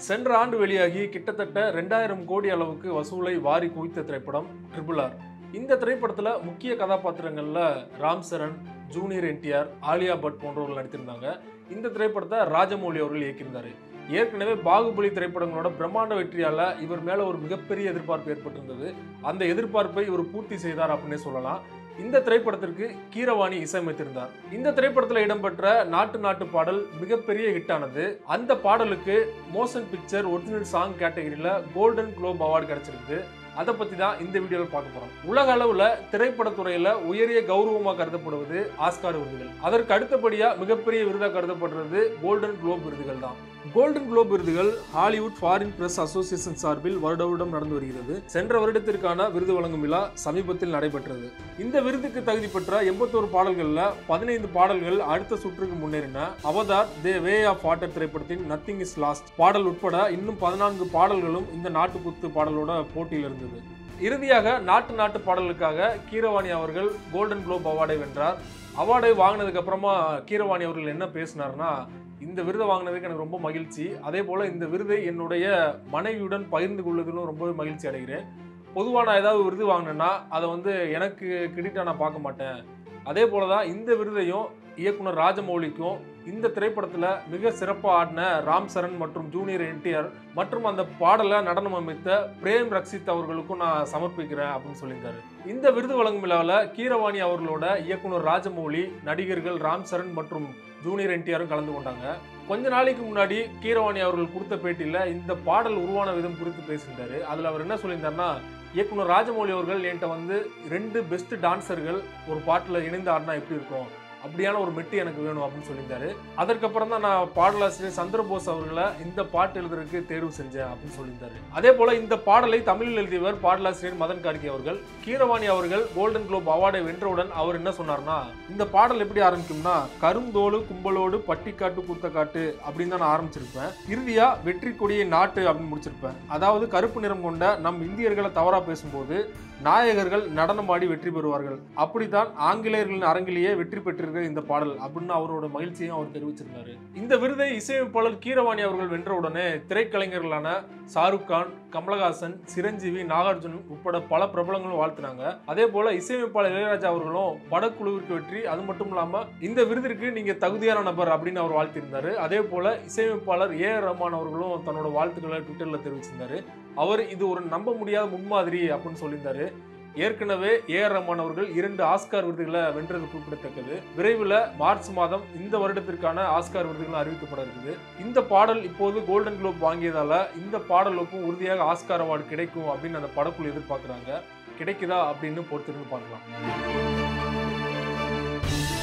சென்ற ஆண்டு வெளியாகி கிட்டத்தட்ட ரெண்டாயிரம் கோடி அளவுக்கு வசூலை வாரி குவித்த திரைப்படம் ட்ரிபிள் ஆர் இந்த திரைப்படத்தில் முக்கிய கதாபாத்திரங்களில் ராம் சரண் ஜூனியர் என்டிஆர் ஆலியா பட் போன்றவர்கள் நடித்திருந்தாங்க இந்த திரைப்படத்தை ராஜமௌலி அவர்கள் இயக்கியிருந்தார் ஏற்கனவே பாகுபலி திரைப்படங்களோட பிரம்மாண்ட வெற்றியால இவர் மேல ஒரு மிகப்பெரிய எதிர்பார்ப்பு ஏற்பட்டிருந்தது அந்த எதிர்பார்ப்பை இவர் பூர்த்தி செய்தார் அப்படின்னே சொல்லலாம் இந்த திரைப்படத்திற்கு கீரவாணி இசையமைத்திருந்தார் இந்த திரைப்படத்தில் இடம்பெற்ற நாட்டு நாட்டு பாடல் மிகப்பெரிய ஹிட் ஆனது அந்த பாடலுக்கு மோஷன் பிக்சர் ஒரிஜினல் சாங் கேட்டகரியில் கோல்டன் குளோப் அவார்டு கிடைச்சிருக்கு அதை பத்தி தான் இந்த வீடியோவில் பார்க்க போறோம் உலக அளவுல திரைப்படத்துறையில உயரிய கௌரவமாக கருதப்படுவது ஆஸ்கார் விருதுகள் அதற்கு அடுத்தபடியா மிகப்பெரிய விருதாக கருதப்படுறது கோல்டன் குளோப் விருதுகள் தான் கோல்டன் குளோப் விருதுகள் ஹாலிவுட் ஃபாரின் பிரஸ் அசோசியேஷன் சார்பில் வருட வருடம் நடந்து வருகிறது சென்ற வருடத்திற்கான விருது வழங்கும் விழா சமீபத்தில் நடைபெற்றது இந்த விருதுக்கு தகுதி பெற்ற எண்பத்தோரு பாடல்கள்ல பதினைந்து பாடல்கள் அடுத்த சுற்றுக்கு முன்னேறின Avatar the way of water திரைப்படத்தின் நத்திங் இஸ் லாஸ்ட் பாடல் உட்பட இன்னும் பதினான்கு பாடல்களும் இந்த நாட்டுக்குத்து பாடலோட போட்டியில் இருந்தது இறுதியாக நாட்டு நாட்டு பாடலுக்காக கீரவாணி அவர்கள் கோல்டன் குளோப் அவார்டை வென்றார் அவார்டை வாங்கினதுக்கு அப்புறமா கீரவாணி அவர்கள் என்ன பேசினார்னா இந்த விருதை வாங்கினதுக்கு எனக்கு ரொம்ப மகிழ்ச்சி அதே போல் இந்த விருதை என்னுடைய மனைவியுடன் பகிர்ந்து கொள்வதிலும் ரொம்பவே மகிழ்ச்சி அடைகிறேன் பொதுவாக நான் ஏதாவது விருது வாங்கினேன்னா அதை வந்து எனக்கு கிரெடிட்டாக நான் பார்க்க மாட்டேன் அதே போல தான் இந்த விருதையும் இயக்குனர் ராஜமௌலிக்கும் இந்த திரைப்படத்தில் மிக சிறப்பாக ஆடின ராம் சரண் மற்றும் ஜூனியர் என்டிஆர் மற்றும் அந்த பாடலை நடனம் அமைத்த பிரேம் ரக்ஷித் அவர்களுக்கும் நான் சமர்ப்பிக்கிறேன் அப்படின்னு சொல்லியிருந்தாரு இந்த விருது வழங்கும் விழாவில் கீரவாணி அவர்களோட இயக்குனர் ராஜமௌலி நடிகர்கள் ராம் சரண் மற்றும் ஜூனியர் என்டிஆரும் கலந்து கொண்டாங்க கொஞ்ச நாளைக்கு முன்னாடி கீரவாணி அவர்கள் கொடுத்த பேட்டியில் இந்த பாடல் உருவான விதம் குறித்து பேசியிருந்தாரு அதில் அவர் என்ன சொல்லியிருந்தாருன்னா இயக்குனர் ராஜமௌலி அவர்கள் என்கிட்ட வந்து ரெண்டு பெஸ்ட் டான்சர்கள் ஒரு பாட்டில் இணைந்து ஆடினா எப்படி இருக்கும் அப்படியான ஒரு மெட்டு எனக்கு வேணும் அப்படின்னு சொல்லியிருந்தாரு அதற்கப்புறம் தான் நான் பாடலாசிரியர் சந்திரபோஸ் அவர்களை இந்த பாட்டு எழுதுறதுக்கு தேர்வு செஞ்சேன் அப்படின்னு சொல்லியிருந்தாரு அதே போல இந்த பாடலை தமிழில் எழுதியவர் பாடலாசிரியர் மதன் கார்கி அவர்கள் கீரவாணி அவர்கள் கோல்டன் குளோப் அவார்டை வென்றவுடன் அவர் என்ன சொன்னார்னா இந்த பாடல் எப்படி ஆரம்பிக்கும்னா கருந்தோடு கும்பலோடு பட்டிக்காட்டு குத்தக்காட்டு அப்படின்னு தான் நான் ஆரம்பிச்சிருப்பேன் இறுதியா வெற்றி கொடியை நாட்டு அப்படின்னு முடிச்சிருப்பேன் அதாவது கருப்பு நிறம் கொண்ட நம் இந்தியர்களை தவறா பேசும்போது நாயகர்கள் நடனமாடி வெற்றி பெறுவார்கள் அப்படித்தான் ஆங்கிலேயர்களின் அரங்கிலேயே வெற்றி பெற்றிருக்க இந்த பாடல் அப்படின்னு அவரோட மகிழ்ச்சியும் அவர் தெரிவிச்சிருந்தாரு இந்த விருதை இசையமைப்பாளர் கீரவாணி அவர்கள் வென்ற உடனே திரைக்கலைஞர்களான ஷாருக் கான் கமலஹாசன் சிரஞ்சீவி நாகார்ஜுன் உட்பட பல பிரபலங்களும் வாழ்த்துனாங்க அதே போல இசையமைப்பாளர் இளையராஜா அவர்களும் படக்குழுவிற்கு வெற்றி அது மட்டும் இல்லாம இந்த விருதிற்கு நீங்க தகுதியான நபர் அப்படின்னு அவர் வாழ்த்தியிருந்தாரு அதே போல இசையமைப்பாளர் ஏ ஆர் ரஹ்மான் அவர்களும் தன்னோட வாழ்த்துக்களை ட்விட்டர்ல தெரிவிச்சிருந்தாரு அவர் இது ஒரு நம்ப முடியாத முன்மாதிரி அப்படின்னு சொல்லியிருந்தாரு ஏற்கனவே ஏ ஆர் ரஹ்மான் அவர்கள் இரண்டு ஆஸ்கார் விருதுகளை வென்றது குறிப்பிடத்தக்கது விரைவில் மார்ச் மாதம் இந்த வருடத்திற்கான ஆஸ்கார் விருதுகள் அறிவிக்கப்பட இருக்குது இந்த பாடல் இப்போது கோல்டன் குளோப் வாங்கியதால இந்த பாடலுக்கும் உறுதியாக ஆஸ்கார் அவார்டு கிடைக்கும் அப்படின்னு அந்த படக்குழு எதிர்பார்க்குறாங்க கிடைக்குதா அப்படின்னு பொறுத்திருந்து பார்க்கலாம்